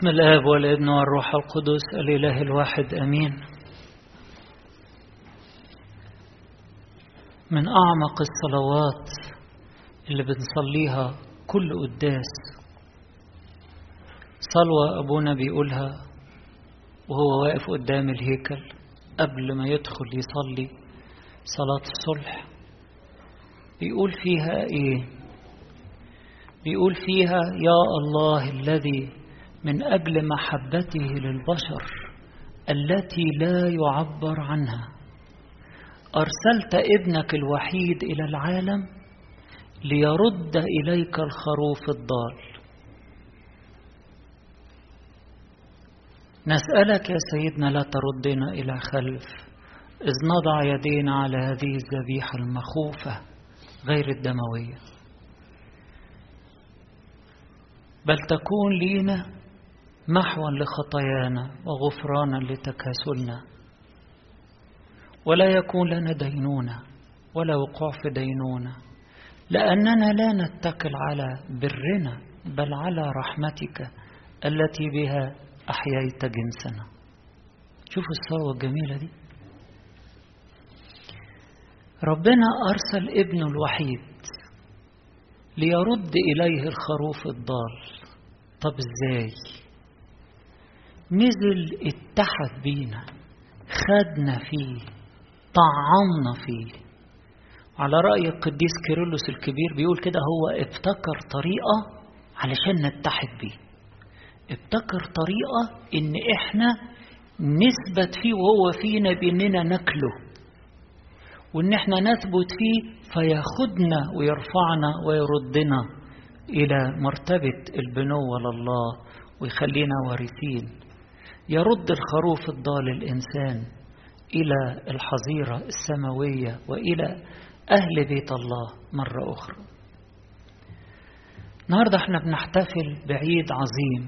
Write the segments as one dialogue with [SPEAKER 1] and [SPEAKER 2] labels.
[SPEAKER 1] بسم الآب والابن والروح القدس الإله الواحد أمين من أعمق الصلوات اللي بنصليها كل قداس صلوة أبونا بيقولها وهو واقف قدام الهيكل قبل ما يدخل يصلي صلاة الصلح بيقول فيها إيه بيقول فيها يا الله الذي من أجل محبته للبشر التي لا يعبر عنها أرسلت ابنك الوحيد إلى العالم ليرد إليك الخروف الضال نسألك يا سيدنا لا تردنا إلى خلف إذ نضع يدينا على هذه الذبيحة المخوفة غير الدموية بل تكون لينا محوا لخطايانا وغفرانا لتكاسلنا ولا يكون لنا دينونة ولا وقوع في دينونة لأننا لا نتكل على برنا بل على رحمتك التي بها أحييت جنسنا شوفوا الثروة الجميلة دي ربنا أرسل ابنه الوحيد ليرد إليه الخروف الضال طب ازاي نزل اتحد بينا خدنا فيه طعمنا فيه على رأي القديس كيرلس الكبير بيقول كده هو ابتكر طريقة علشان نتحد بيه ابتكر طريقة ان احنا نثبت فيه وهو فينا باننا ناكله وان احنا نثبت فيه فياخدنا ويرفعنا ويردنا الى مرتبة البنوة لله ويخلينا وارثين يرد الخروف الضال الإنسان إلى الحظيرة السماوية وإلى أهل بيت الله مرة أخرى النهاردة احنا بنحتفل بعيد عظيم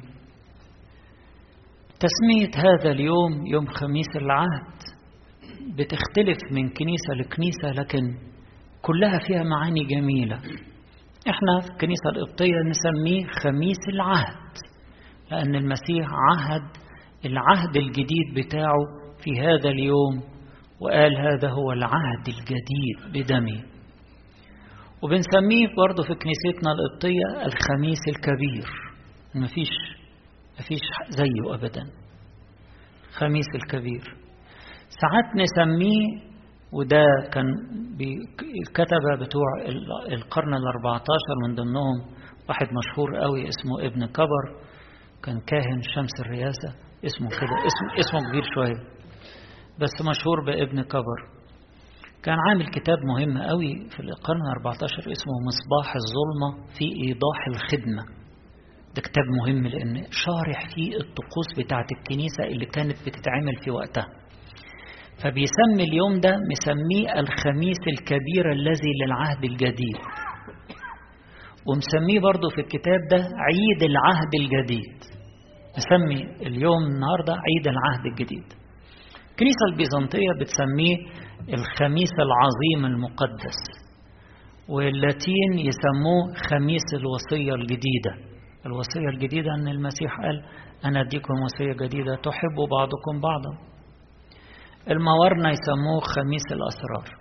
[SPEAKER 1] تسمية هذا اليوم يوم خميس العهد بتختلف من كنيسة لكنيسة لكن كلها فيها معاني جميلة احنا في الكنيسة القبطية نسميه خميس العهد لأن المسيح عهد العهد الجديد بتاعه في هذا اليوم وقال هذا هو العهد الجديد بدمي وبنسميه برضه في كنيستنا القبطية الخميس الكبير مفيش مفيش زيه أبدا خميس الكبير ساعات نسميه وده كان الكتبة بتوع القرن الأربعة عشر من ضمنهم واحد مشهور قوي اسمه ابن كبر كان كاهن شمس الرياسة اسمه كده اسمه, اسمه كبير شوية بس مشهور بابن كبر كان عامل كتاب مهم قوي في القرن ال14 اسمه مصباح الظلمة في إيضاح الخدمة ده كتاب مهم لأن شارح فيه الطقوس بتاعة الكنيسة اللي كانت بتتعمل في وقتها فبيسمي اليوم ده مسميه الخميس الكبير الذي للعهد الجديد ومسميه برضه في الكتاب ده عيد العهد الجديد نسمي اليوم النهاردة عيد العهد الجديد الكنيسة البيزنطية بتسميه الخميس العظيم المقدس واللاتين يسموه خميس الوصية الجديدة الوصية الجديدة أن المسيح قال أنا أديكم وصية جديدة تحب بعضكم بعضا الموارنة يسموه خميس الأسرار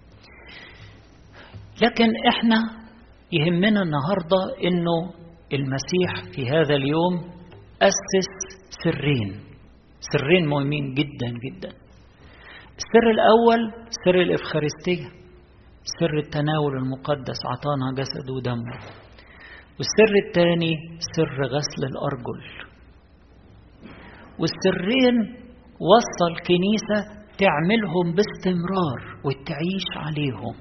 [SPEAKER 1] لكن إحنا يهمنا النهاردة إنه المسيح في هذا اليوم أسس سرين سرين مهمين جدا جدا السر الأول سر الإفخارستية سر التناول المقدس عطانا جسد ودمه والسر الثاني سر غسل الأرجل والسرين وصى الكنيسة تعملهم باستمرار وتعيش عليهم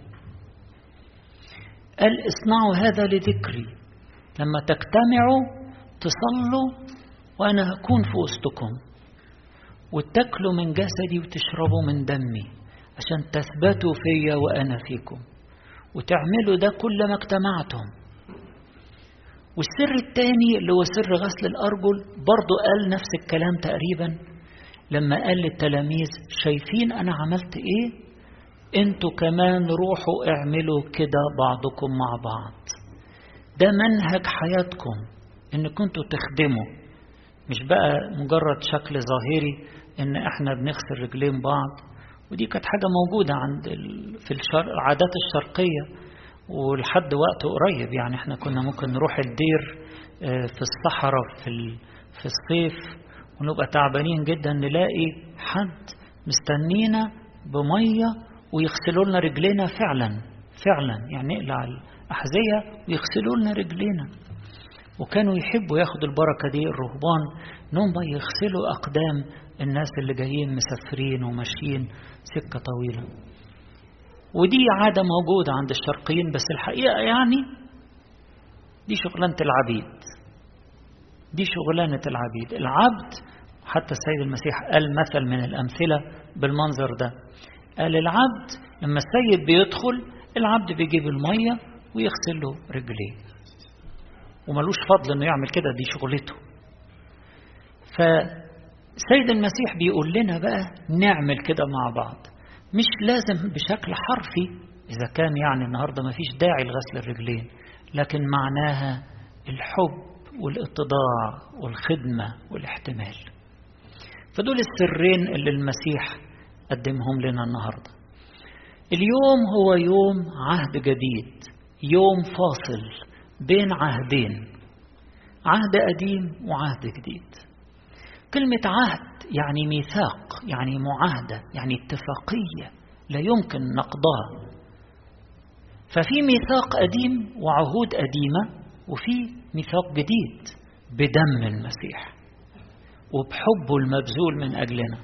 [SPEAKER 1] قال اصنعوا هذا لذكري لما تجتمعوا تصلوا وأنا هكون في وسطكم وتاكلوا من جسدي وتشربوا من دمي عشان تثبتوا فيا وأنا فيكم وتعملوا ده كل ما اجتمعتم والسر الثاني اللي هو سر غسل الأرجل برضه قال نفس الكلام تقريبا لما قال للتلاميذ شايفين أنا عملت إيه انتوا كمان روحوا اعملوا كده بعضكم مع بعض ده منهج حياتكم ان كنتوا تخدموا مش بقى مجرد شكل ظاهري ان احنا بنغسل رجلين بعض ودي كانت حاجة موجودة عند في العادات الشرقية ولحد وقت قريب يعني احنا كنا ممكن نروح الدير في الصحراء في في الصيف ونبقى تعبانين جدا نلاقي حد مستنينا بمية ويغسلوا لنا رجلينا فعلا فعلا يعني نقلع الأحذية ويغسلوا لنا رجلينا وكانوا يحبوا ياخدوا البركة دي الرهبان انهم بقى يغسلوا أقدام الناس اللي جايين مسافرين وماشيين سكة طويلة ودي عادة موجودة عند الشرقيين بس الحقيقة يعني دي شغلانة العبيد دي شغلانة العبيد العبد حتى السيد المسيح قال مثل من الأمثلة بالمنظر ده قال العبد لما السيد بيدخل العبد بيجيب المية ويغسل له رجليه وملوش فضل انه يعمل كده دي شغلته فسيد المسيح بيقول لنا بقى نعمل كده مع بعض مش لازم بشكل حرفي إذا كان يعني النهاردة ما فيش داعي لغسل الرجلين لكن معناها الحب والاتضاع والخدمة والاحتمال فدول السرين اللي المسيح قدمهم لنا النهاردة اليوم هو يوم عهد جديد يوم فاصل بين عهدين عهد قديم وعهد جديد كلمة عهد يعني ميثاق يعني معاهدة يعني اتفاقية لا يمكن نقضها ففي ميثاق قديم وعهود قديمة وفي ميثاق جديد بدم المسيح وبحبه المبذول من أجلنا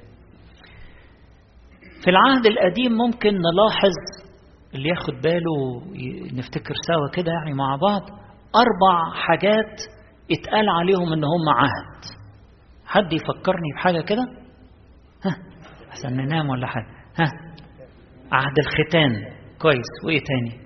[SPEAKER 1] في العهد القديم ممكن نلاحظ اللي ياخد باله نفتكر سوا كده يعني مع بعض أربع حاجات اتقال عليهم إن هم عهد حد يفكرني بحاجة كده ها عشان ننام ولا حاجة ها عهد الختان كويس وإيه تاني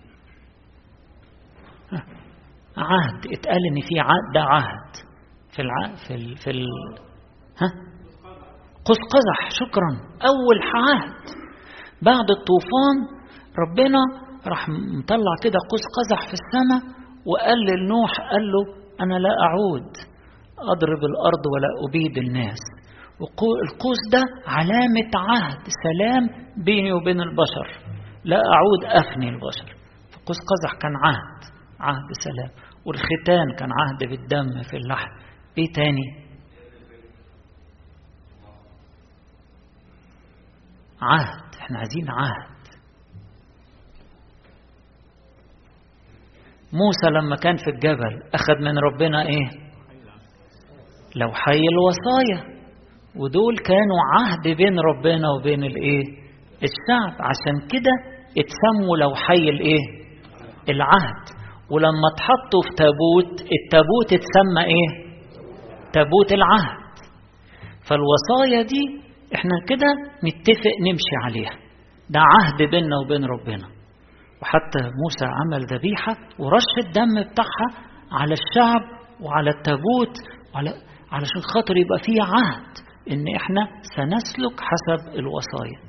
[SPEAKER 1] ها. عهد اتقال إن في عهد ده عهد في الع... في ال... في ال... ها قوس قزح شكرا أول عهد بعد الطوفان ربنا راح مطلع كده قوس قزح في السماء وقال لنوح قال له أنا لا أعود أضرب الأرض ولا أبيد الناس القوس ده علامة عهد سلام بيني وبين البشر لا أعود أفني البشر فقوس قزح كان عهد عهد سلام والختان كان عهد بالدم في اللحم ايه تاني عهد احنا عايزين عهد موسى لما كان في الجبل أخذ من ربنا إيه لو حي الوصايا ودول كانوا عهد بين ربنا وبين الإيه الشعب عشان كده اتسموا لو حي الإيه العهد ولما اتحطوا في تابوت التابوت اتسمى إيه تابوت العهد فالوصايا دي احنا كده نتفق نمشي عليها ده عهد بيننا وبين ربنا وحتى موسى عمل ذبيحة ورش الدم بتاعها على الشعب وعلى التابوت وعلى علشان خاطر يبقى فيه عهد ان احنا سنسلك حسب الوصايا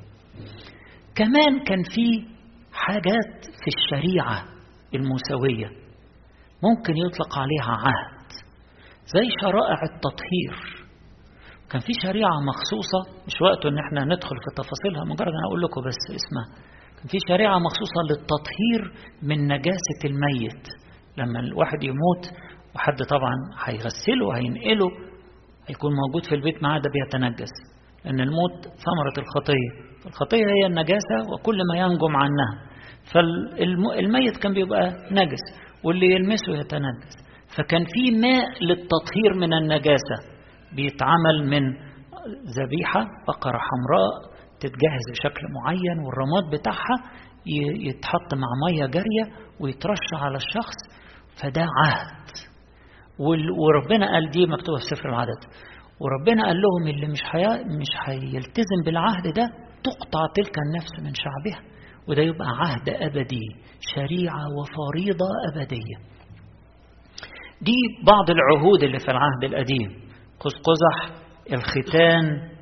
[SPEAKER 1] كمان كان في حاجات في الشريعة الموسوية ممكن يطلق عليها عهد زي شرائع التطهير كان في شريعة مخصوصة مش وقته ان احنا ندخل في تفاصيلها مجرد انا اقول لكم بس اسمها كان في شريعة مخصوصة للتطهير من نجاسة الميت لما الواحد يموت وحد طبعا هيغسله وهينقله هيكون موجود في البيت معاه ده بيتنجس لأن الموت ثمرة الخطية الخطية هي النجاسة وكل ما ينجم عنها فالميت كان بيبقى نجس واللي يلمسه يتنجس فكان في ماء للتطهير من النجاسة بيتعمل من ذبيحة بقرة حمراء تتجهز بشكل معين والرماد بتاعها يتحط مع مية جارية ويترش على الشخص فده عهد وربنا قال دي مكتوبة في سفر العدد وربنا قال لهم اللي مش حي... مش هيلتزم بالعهد ده تقطع تلك النفس من شعبها وده يبقى عهد أبدي شريعة وفريضة أبدية دي بعض العهود اللي في العهد القديم قوس قزح الختان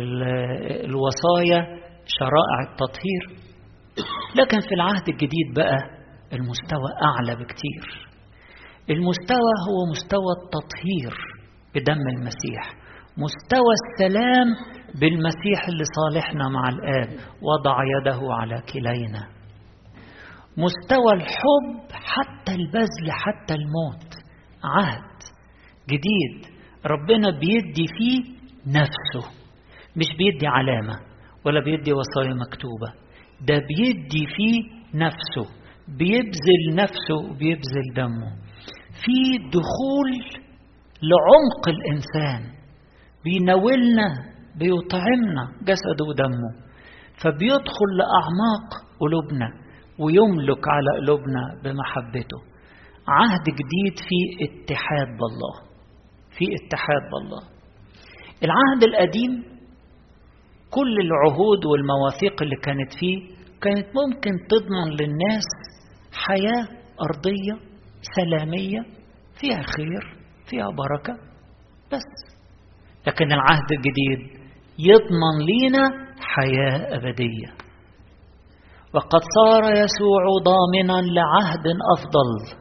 [SPEAKER 1] الوصايا شرائع التطهير لكن في العهد الجديد بقى المستوى أعلى بكتير المستوى هو مستوى التطهير بدم المسيح مستوى السلام بالمسيح اللي صالحنا مع الآب وضع يده على كلينا مستوى الحب حتى البذل حتى الموت عهد جديد ربنا بيدي فيه نفسه مش بيدي علامة ولا بيدي وصايا مكتوبة ده بيدي فيه نفسه بيبذل نفسه وبيبذل دمه في دخول لعمق الإنسان بيناولنا بيطعمنا جسده ودمه فبيدخل لأعماق قلوبنا ويملك على قلوبنا بمحبته عهد جديد في اتحاد بالله في اتحاد بالله العهد القديم كل العهود والمواثيق اللي كانت فيه كانت ممكن تضمن للناس حياة أرضية سلامية فيها خير فيها بركة بس لكن العهد الجديد يضمن لينا حياة أبدية وقد صار يسوع ضامنا لعهد أفضل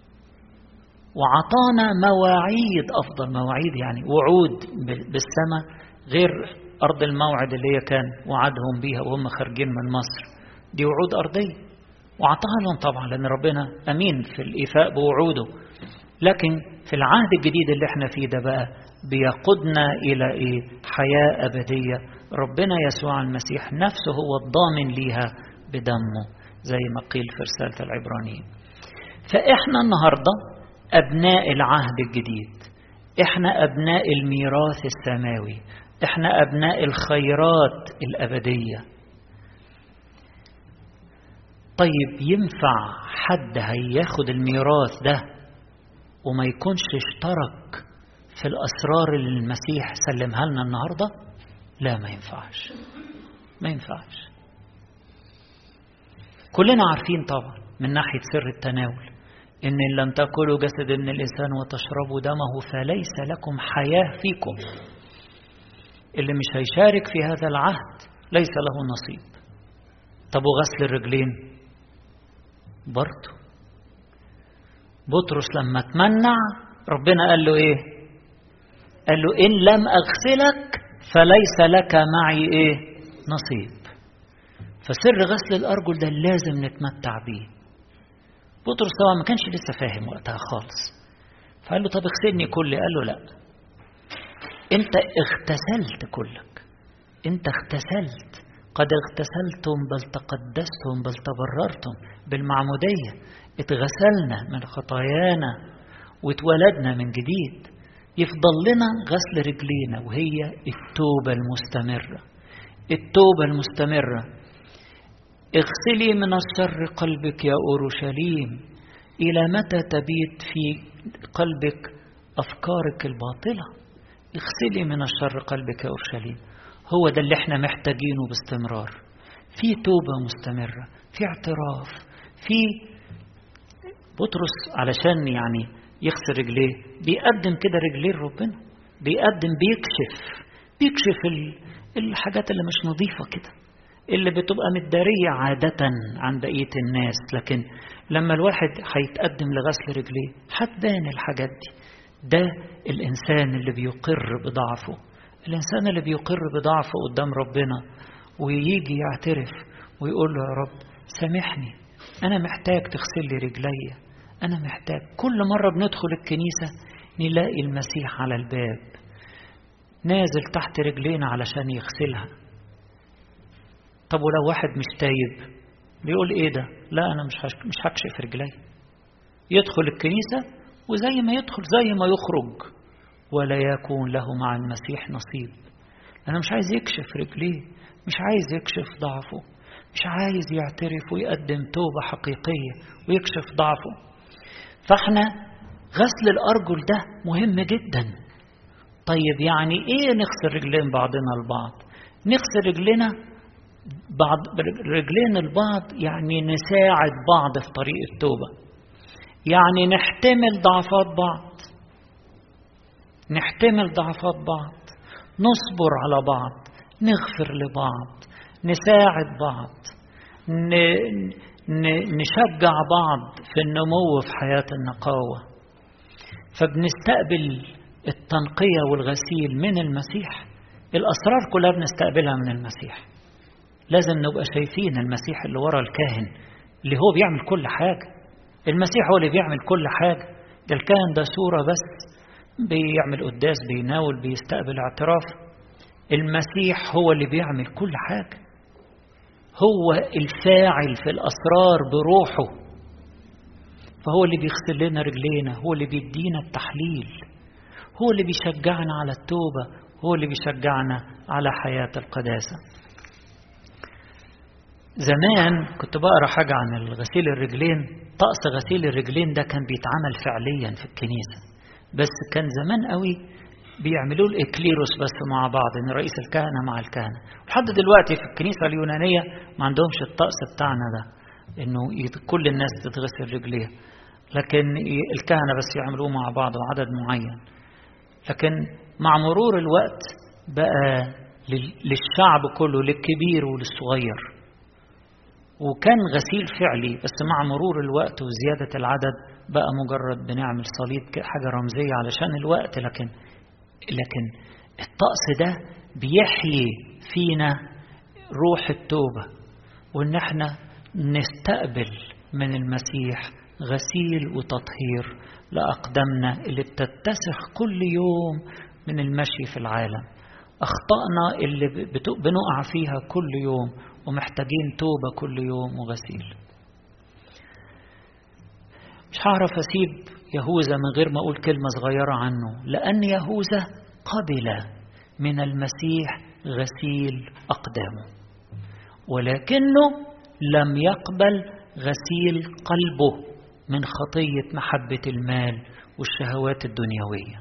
[SPEAKER 1] وعطانا مواعيد أفضل مواعيد يعني وعود بالسماء غير أرض الموعد اللي هي كان وعدهم بيها وهم خارجين من مصر دي وعود أرضية وعطاها لهم طبعا لأن ربنا أمين في الإيفاء بوعوده لكن في العهد الجديد اللي احنا فيه ده بقى بيقودنا إلى إيه؟ حياة أبدية ربنا يسوع المسيح نفسه هو الضامن ليها بدمه زي ما قيل في رسالة العبرانيين فإحنا النهاردة أبناء العهد الجديد إحنا أبناء الميراث السماوي إحنا أبناء الخيرات الأبدية طيب ينفع حد هياخد الميراث ده وما يكونش اشترك في الأسرار اللي المسيح سلمها لنا النهاردة لا ما ينفعش ما ينفعش كلنا عارفين طبعا من ناحية سر التناول إن لم تأكلوا جسد ابن الإنسان وتشربوا دمه فليس لكم حياة فيكم اللي مش هيشارك في هذا العهد ليس له نصيب طب وغسل الرجلين برضه بطرس لما تمنع ربنا قال له ايه قال له ان لم اغسلك فليس لك معي ايه نصيب فسر غسل الارجل ده لازم نتمتع بيه بطرس طبعا ما كانش لسه فاهم وقتها خالص فقال له طب اغسلني كلي قال له لا انت اغتسلت كلك انت اغتسلت قد اغتسلتم بل تقدستم بل تبررتم بالمعمودية اتغسلنا من خطايانا واتولدنا من جديد يفضل لنا غسل رجلينا وهي التوبة المستمرة التوبة المستمرة اغسلي من الشر قلبك يا أورشليم إلى متى تبيت في قلبك أفكارك الباطلة اغسلي من الشر قلبك يا أورشليم هو ده اللي احنا محتاجينه باستمرار في توبة مستمرة في اعتراف في بطرس علشان يعني يغسل رجليه بيقدم كده رجليه لربنا بيقدم بيكشف بيكشف الحاجات اللي مش نظيفة كده اللي بتبقى متدارية عادة عن بقية الناس لكن لما الواحد هيتقدم لغسل رجليه هتبان الحاجات دي ده الإنسان اللي بيقر بضعفه الإنسان اللي بيقر بضعفه قدام ربنا ويجي يعترف ويقول له يا رب سامحني أنا محتاج تغسل لي رجلي أنا محتاج كل مرة بندخل الكنيسة نلاقي المسيح على الباب نازل تحت رجلينا علشان يغسلها طب ولو واحد مش تايب بيقول ايه ده لا انا مش مش هكشف رجلي يدخل الكنيسة وزي ما يدخل زي ما يخرج ولا يكون له مع المسيح نصيب أنا مش عايز يكشف رجليه مش عايز يكشف ضعفه مش عايز يعترف ويقدم توبة حقيقية ويكشف ضعفه فاحنا غسل الأرجل ده مهم جدا طيب يعني ايه نغسل رجلين بعضنا البعض نغسل رجلنا بعض رجلين البعض يعني نساعد بعض في طريق التوبة يعني نحتمل ضعفات بعض نحتمل ضعفات بعض نصبر على بعض نغفر لبعض نساعد بعض نشجع بعض في النمو في حياة النقاوة فبنستقبل التنقية والغسيل من المسيح الأسرار كلها بنستقبلها من المسيح لازم نبقى شايفين المسيح اللي ورا الكاهن اللي هو بيعمل كل حاجة المسيح هو اللي بيعمل كل حاجة ده الكاهن ده صورة بس بيعمل قداس بيناول بيستقبل اعتراف المسيح هو اللي بيعمل كل حاجة هو الفاعل في الأسرار بروحه فهو اللي بيغسل لنا رجلينا هو اللي بيدينا التحليل هو اللي بيشجعنا على التوبة هو اللي بيشجعنا على حياة القداسة زمان كنت بقرا حاجة عن الغسيل الرجلين طقس غسيل الرجلين ده كان بيتعمل فعليا في الكنيسة بس كان زمان قوي بيعملوا الإكليروس بس مع بعض إن رئيس الكهنة مع الكهنة لحد دلوقتي في الكنيسة اليونانية ما عندهمش الطقس بتاعنا ده إنه كل الناس تتغسل رجليها لكن الكهنة بس يعملوه مع بعض وعدد معين لكن مع مرور الوقت بقى للشعب كله للكبير وللصغير وكان غسيل فعلي بس مع مرور الوقت وزيادة العدد بقى مجرد بنعمل صليب حاجة رمزية علشان الوقت لكن لكن الطقس ده بيحيي فينا روح التوبة وإن احنا نستقبل من المسيح غسيل وتطهير لأقدامنا اللي بتتسخ كل يوم من المشي في العالم أخطأنا اللي بنقع فيها كل يوم ومحتاجين توبة كل يوم وغسيل مش هعرف أسيب يهوذا من غير ما أقول كلمة صغيرة عنه لأن يهوذا قبل من المسيح غسيل أقدامه ولكنه لم يقبل غسيل قلبه من خطية محبة المال والشهوات الدنيوية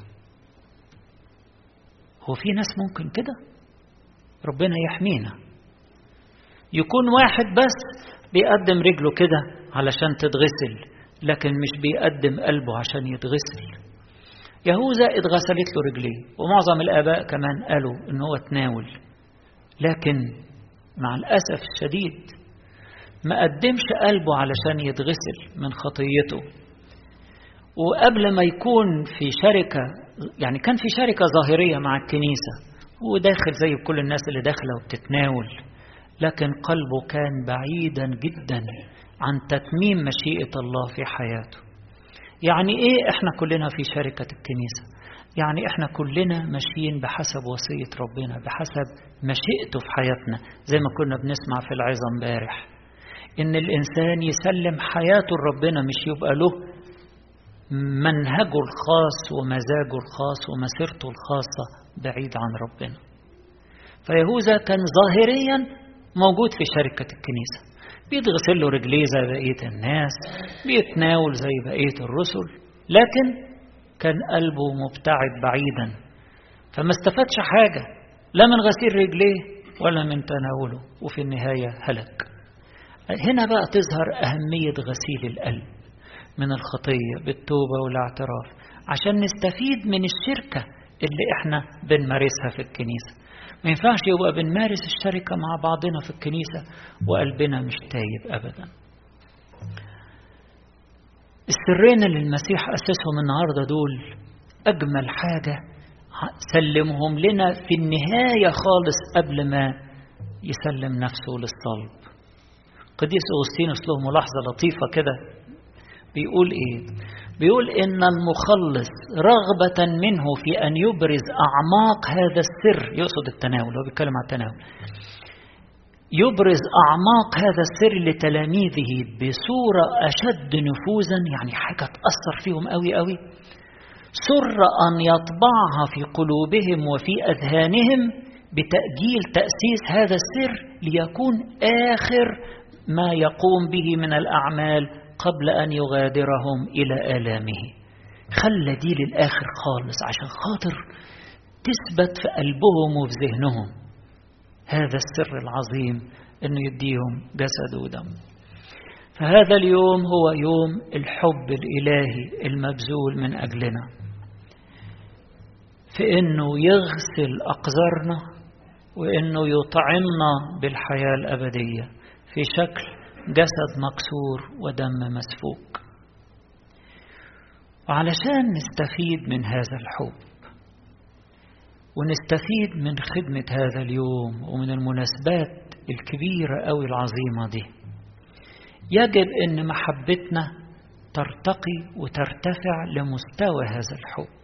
[SPEAKER 1] هو في ناس ممكن كده ربنا يحمينا يكون واحد بس بيقدم رجله كده علشان تتغسل لكن مش بيقدم قلبه عشان يتغسل يهوذا اتغسلت له رجليه ومعظم الآباء كمان قالوا إن هو تناول لكن مع الأسف الشديد ما قدمش قلبه علشان يتغسل من خطيته وقبل ما يكون في شركة يعني كان في شركة ظاهرية مع الكنيسة وداخل زي كل الناس اللي داخلة وبتتناول لكن قلبه كان بعيدا جدا عن تتميم مشيئة الله في حياته يعني ايه احنا كلنا في شركة الكنيسة يعني احنا كلنا ماشيين بحسب وصية ربنا بحسب مشيئته في حياتنا زي ما كنا بنسمع في العظة امبارح ان الانسان يسلم حياته لربنا مش يبقى له منهجه الخاص ومزاجه الخاص ومسيرته الخاصة بعيد عن ربنا فيهوذا كان ظاهريا موجود في شركة الكنيسة بيتغسل له رجليه زي بقية الناس بيتناول زي بقية الرسل لكن كان قلبه مبتعد بعيدا فما استفادش حاجة لا من غسيل رجليه ولا من تناوله وفي النهاية هلك هنا بقى تظهر أهمية غسيل القلب من الخطية بالتوبة والاعتراف عشان نستفيد من الشركة اللي احنا بنمارسها في الكنيسة ما ينفعش يبقى بنمارس الشركة مع بعضنا في الكنيسة وقلبنا مش تايب أبدا السرين اللي المسيح أسسهم النهاردة دول أجمل حاجة سلمهم لنا في النهاية خالص قبل ما يسلم نفسه للصلب قديس أغسطينوس له ملاحظة لطيفة كده بيقول إيه بيقول إن المخلص رغبة منه في أن يبرز أعماق هذا السر يقصد التناول هو بيتكلم عن التناول يبرز أعماق هذا السر لتلاميذه بصورة أشد نفوذا يعني حاجة تأثر فيهم قوي قوي سر أن يطبعها في قلوبهم وفي أذهانهم بتأجيل تأسيس هذا السر ليكون آخر ما يقوم به من الأعمال قبل أن يغادرهم إلى آلامه خلى دي للآخر خالص عشان خاطر تثبت في قلبهم وفي ذهنهم هذا السر العظيم أنه يديهم جسد ودم فهذا اليوم هو يوم الحب الإلهي المبذول من أجلنا في أنه يغسل أقذارنا وأنه يطعمنا بالحياة الأبدية في شكل جسد مكسور ودم مسفوك وعلشان نستفيد من هذا الحب ونستفيد من خدمة هذا اليوم ومن المناسبات الكبيرة أو العظيمة دي يجب أن محبتنا ترتقي وترتفع لمستوى هذا الحب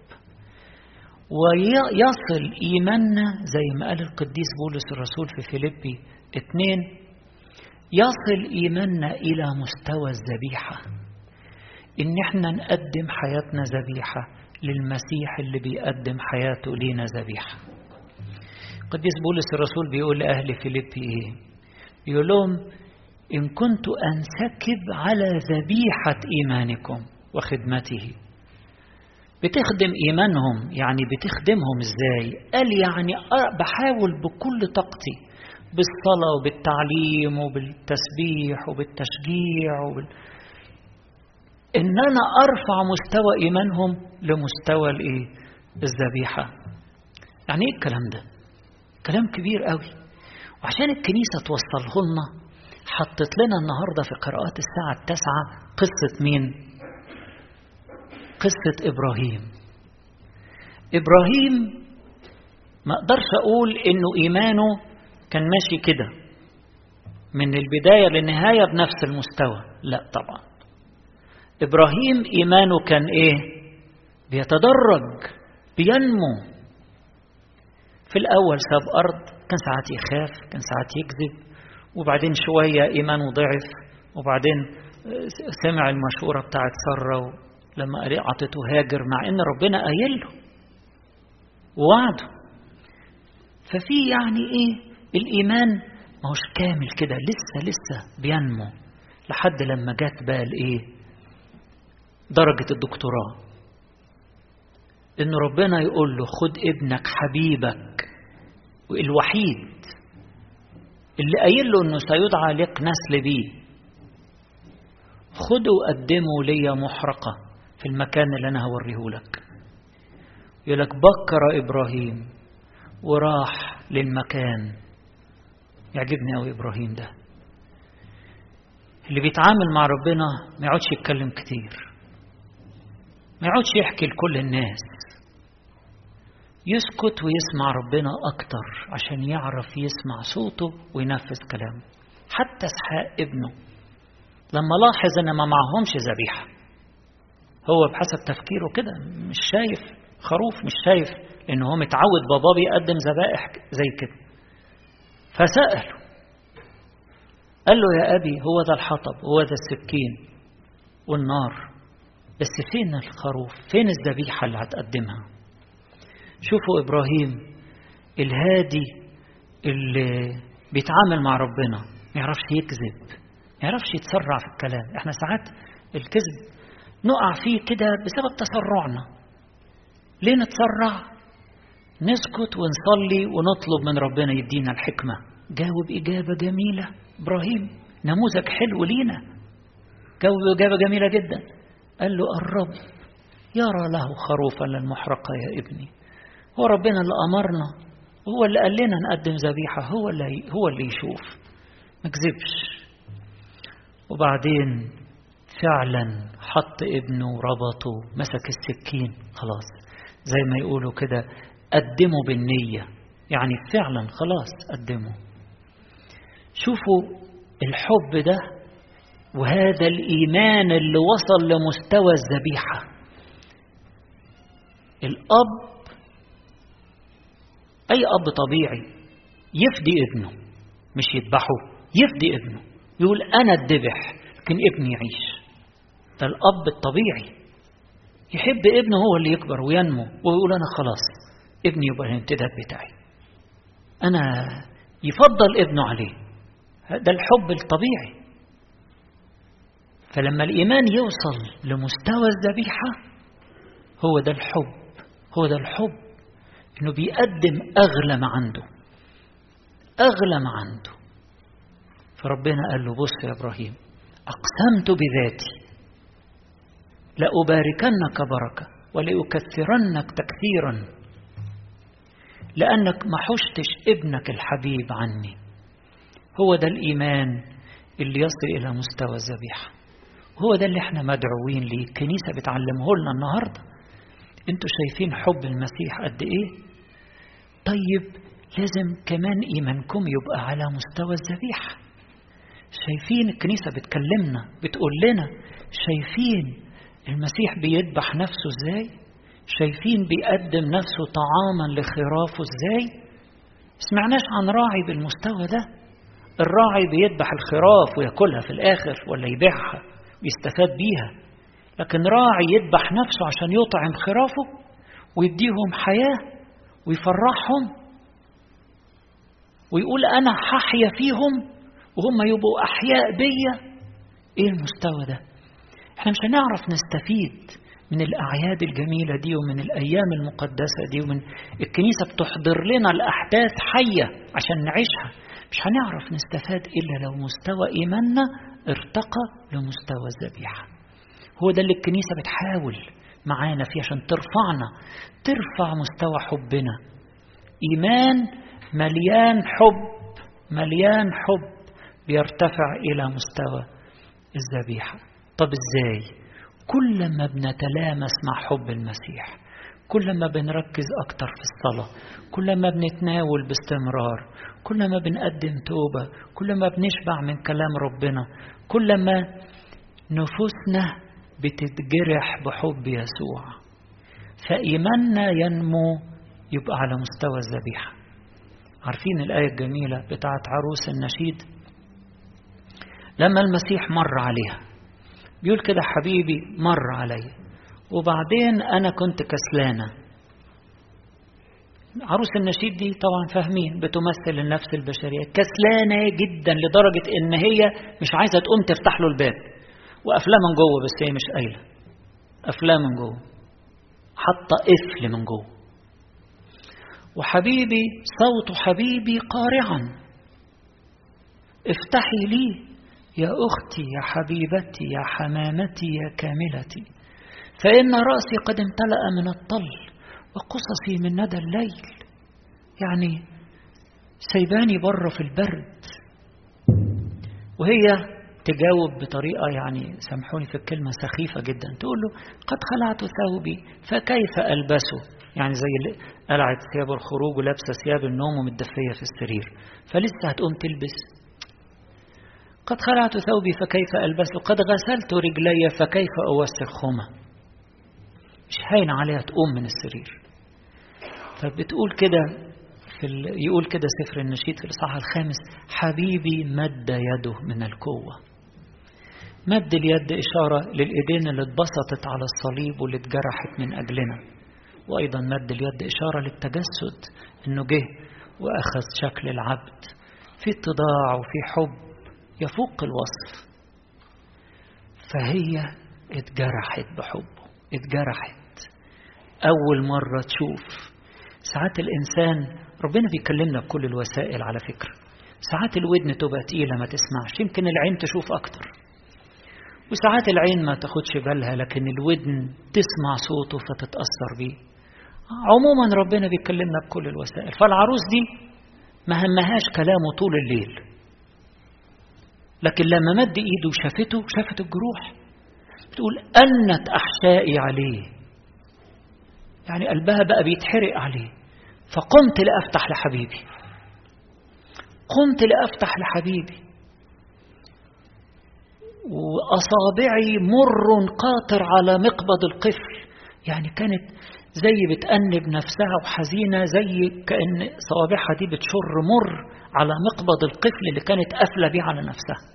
[SPEAKER 1] ويصل إيماننا زي ما قال القديس بولس الرسول في فيليبي اتنين يصل إيماننا إلى مستوى الذبيحة إن احنا نقدم حياتنا ذبيحة للمسيح اللي بيقدم حياته لينا ذبيحة القديس بولس الرسول بيقول لأهل فيليبي إيه بيقول لهم إن كنت أنسكب على ذبيحة إيمانكم وخدمته بتخدم إيمانهم يعني بتخدمهم إزاي قال يعني بحاول بكل طاقتي بالصلاة وبالتعليم وبالتسبيح وبالتشجيع وبال... إن أنا أرفع مستوى إيمانهم لمستوى الإيه؟ الذبيحة يعني إيه الكلام ده؟ كلام كبير قوي وعشان الكنيسة توصله لنا حطت لنا النهاردة في قراءات الساعة التاسعة قصة مين؟ قصة إبراهيم إبراهيم ما أقدرش أقول إنه إيمانه كان ماشي كده من البداية للنهاية بنفس المستوى لا طبعا إبراهيم إيمانه كان إيه بيتدرج بينمو في الأول ساب أرض كان ساعات يخاف كان ساعات يكذب وبعدين شوية إيمانه ضعف وبعدين سمع المشورة بتاعت سارة لما أعطته هاجر مع إن ربنا قايل له ووعده ففي يعني إيه الإيمان ما هوش كامل كده لسه لسه بينمو لحد لما جت بقى الإيه درجة الدكتوراه إن ربنا يقول له خد ابنك حبيبك الوحيد اللي قايل له إنه سيدعى لك نسل بيه خده وقدمه ليا محرقة في المكان اللي أنا هوريه لك يقول لك بكر إبراهيم وراح للمكان يعجبني قوي إبراهيم ده اللي بيتعامل مع ربنا ما يقعدش يتكلم كتير ما يقعدش يحكي لكل الناس يسكت ويسمع ربنا أكتر عشان يعرف يسمع صوته وينفذ كلامه حتى اسحاق ابنه لما لاحظ ان ما معهمش ذبيحه هو بحسب تفكيره كده مش شايف خروف مش شايف ان هو متعود باباه بيقدم ذبائح زي كده فسأله قال له يا أبي هو ذا الحطب هو ذا السكين والنار بس فين الخروف فين الذبيحة اللي هتقدمها شوفوا إبراهيم الهادي اللي بيتعامل مع ربنا ما يعرفش يكذب ما يعرفش يتسرع في الكلام احنا ساعات الكذب نقع فيه كده بسبب تسرعنا ليه نتسرع نسكت ونصلي ونطلب من ربنا يدينا الحكمة جاوب إجابة جميلة إبراهيم نموذج حلو لينا جاوب إجابة جميلة جدا قال له الرب يرى له خروفا للمحرقة يا ابني هو ربنا اللي أمرنا هو اللي قال لنا نقدم ذبيحة هو اللي هو اللي يشوف ما كذبش وبعدين فعلا حط ابنه وربطه مسك السكين خلاص زي ما يقولوا كده قدموا بالنية يعني فعلا خلاص قدموا شوفوا الحب ده وهذا الإيمان اللي وصل لمستوى الذبيحة الأب أي أب طبيعي يفدي ابنه مش يذبحه يفدي ابنه يقول أنا الذبح لكن ابني يعيش ده الأب الطبيعي يحب ابنه هو اللي يكبر وينمو ويقول أنا خلاص ابني يبقى الامتداد بتاعي أنا يفضل ابنه عليه ده الحب الطبيعي فلما الإيمان يوصل لمستوى الذبيحة هو ده الحب هو ده الحب إنه بيقدم أغلى ما عنده أغلى ما عنده فربنا قال له بص يا إبراهيم أقسمت بذاتي لأباركنك بركة ولأكثرنك تكثيرا لأنك ما حشتش ابنك الحبيب عني هو ده الإيمان اللي يصل إلى مستوى الذبيحة هو ده اللي احنا مدعوين ليه الكنيسة بتعلمه لنا النهاردة انتوا شايفين حب المسيح قد ايه طيب لازم كمان إيمانكم يبقى على مستوى الذبيحة شايفين الكنيسة بتكلمنا بتقول لنا شايفين المسيح بيذبح نفسه ازاي شايفين بيقدم نفسه طعاما لخرافه ازاي سمعناش عن راعي بالمستوى ده الراعي بيذبح الخراف وياكلها في الاخر ولا يبيعها ويستفاد بيها لكن راعي يذبح نفسه عشان يطعم خرافه ويديهم حياه ويفرحهم ويقول انا هحيا فيهم وهم يبقوا احياء بيا ايه المستوى ده احنا مش هنعرف نستفيد من الأعياد الجميلة دي ومن الأيام المقدسة دي ومن الكنيسة بتحضر لنا الأحداث حية عشان نعيشها مش هنعرف نستفاد إلا لو مستوى إيماننا ارتقى لمستوى الذبيحة هو ده اللي الكنيسة بتحاول معانا فيه عشان ترفعنا ترفع مستوى حبنا إيمان مليان حب مليان حب بيرتفع إلى مستوى الذبيحة طب إزاي كل ما بنتلامس مع حب المسيح كل ما بنركز أكتر في الصلاة كل ما بنتناول باستمرار كل ما بنقدم توبة كل ما بنشبع من كلام ربنا كل ما نفوسنا بتتجرح بحب يسوع فإيماننا ينمو يبقى على مستوى الذبيحة عارفين الآية الجميلة بتاعت عروس النشيد لما المسيح مر عليها بيقول كده حبيبي مر علي وبعدين أنا كنت كسلانة عروس النشيد دي طبعا فاهمين بتمثل النفس البشرية كسلانة جدا لدرجة إن هي مش عايزة تقوم تفتح له الباب وقافلاه من جوه بس هي مش قايلة قافلاه من جوه حاطة قفل من جوه وحبيبي صوت حبيبي قارعا افتحي لي يا أختي يا حبيبتي يا حمامتي يا كاملتي فإن رأسي قد امتلأ من الطل وقصصي من ندى الليل يعني سيباني بره في البرد وهي تجاوب بطريقة يعني سامحوني في الكلمة سخيفة جدا تقول له قد خلعت ثوبي فكيف ألبسه يعني زي اللي قلعت ثياب الخروج ولابسة ثياب النوم ومتدفية في السرير فلسه هتقوم تلبس قد خلعت ثوبي فكيف ألبسه قد غسلت رجلي فكيف أوسخهما مش هين عليها تقوم من السرير فبتقول كده في ال... يقول كده سفر النشيد في الإصحاح الخامس حبيبي مد يده من القوة مد اليد إشارة للإيدين اللي اتبسطت على الصليب واللي اتجرحت من أجلنا وأيضا مد اليد إشارة للتجسد إنه جه وأخذ شكل العبد في اتضاع وفي حب يفوق الوصف فهي اتجرحت بحبه اتجرحت أول مرة تشوف ساعات الإنسان ربنا بيكلمنا بكل الوسائل على فكرة ساعات الودن تبقى تقيلة ما تسمعش يمكن العين تشوف أكتر وساعات العين ما تاخدش بالها لكن الودن تسمع صوته فتتأثر بيه عموما ربنا بيكلمنا بكل الوسائل فالعروس دي ما همهاش كلامه طول الليل لكن لما مد ايده وشافته شافت الجروح بتقول أنت أحشائي عليه يعني قلبها بقى بيتحرق عليه فقمت لأفتح لحبيبي قمت لأفتح لحبيبي وأصابعي مر قاطر على مقبض القفل يعني كانت زي بتأنب نفسها وحزينة زي كأن صوابعها دي بتشر مر على مقبض القفل اللي كانت قافلة بيه على نفسها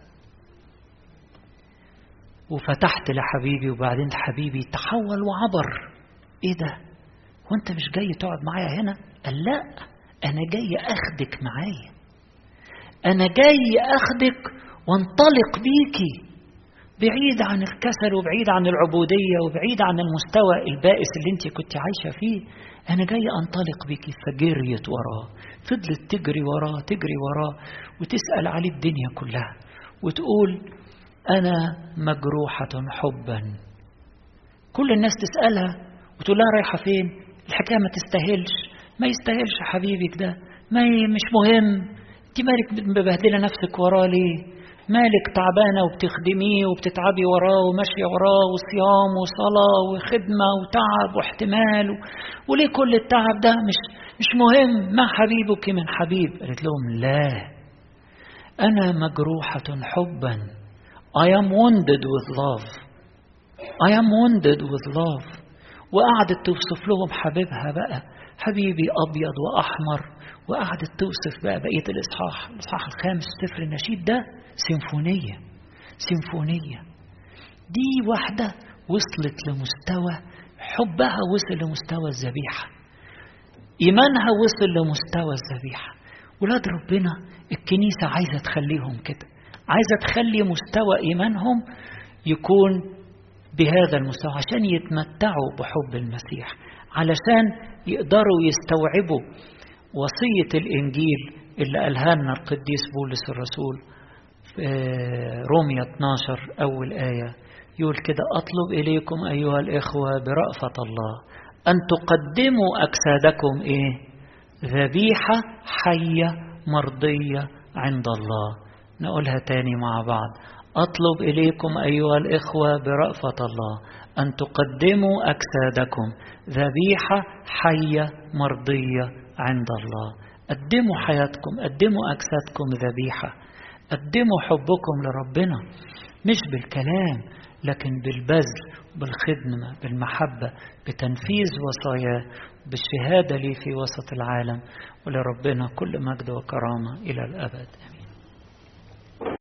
[SPEAKER 1] وفتحت لحبيبي وبعدين حبيبي تحول وعبر ايه ده وانت مش جاي تقعد معايا هنا قال لا انا جاي اخدك معايا انا جاي اخدك وانطلق بيكي بعيد عن الكسل وبعيد عن العبودية وبعيد عن المستوى البائس اللي انت كنت عايشة فيه أنا جاي أنطلق بك فجريت وراه فضلت تجري وراه تجري وراه وتسأل عليه الدنيا كلها وتقول أنا مجروحة حبا كل الناس تسألها وتقول لها رايحة فين الحكاية ما تستاهلش ما يستاهلش حبيبك ده ما مش مهم انت مالك مبهدلة نفسك وراه ليه مالك تعبانة وبتخدميه وبتتعبي وراه وماشية وراه وصيام وصلاة وخدمة وتعب واحتمال و... وليه كل التعب ده مش مش مهم ما حبيبك من حبيب قالت لهم لا أنا مجروحة حبا I am wounded with love I am wounded with love وقعدت توصف لهم حبيبها بقى حبيبي أبيض وأحمر وقعدت توصف بقى بقية الإصحاح الإصحاح الخامس سفر النشيد ده سيمفونية سيمفونية دي واحدة وصلت لمستوى حبها وصل لمستوى الذبيحة إيمانها وصل لمستوى الذبيحة ولاد ربنا الكنيسة عايزة تخليهم كده عايزة تخلي مستوى إيمانهم يكون بهذا المستوى عشان يتمتعوا بحب المسيح علشان يقدروا يستوعبوا وصية الإنجيل اللي قالها لنا القديس بولس الرسول في رومية 12 أول آية يقول كده أطلب إليكم أيها الإخوة برأفة الله أن تقدموا أجسادكم إيه ذبيحة حية مرضية عند الله نقولها تاني مع بعض أطلب إليكم أيها الإخوة برأفة الله أن تقدموا أجسادكم ذبيحة حية مرضية عند الله قدموا حياتكم قدموا أجسادكم ذبيحة قدموا حبكم لربنا مش بالكلام لكن بالبذل بالخدمة بالمحبة بتنفيذ وصاياه بالشهادة لي في وسط العالم ولربنا كل مجد وكرامة إلى الأبد آمين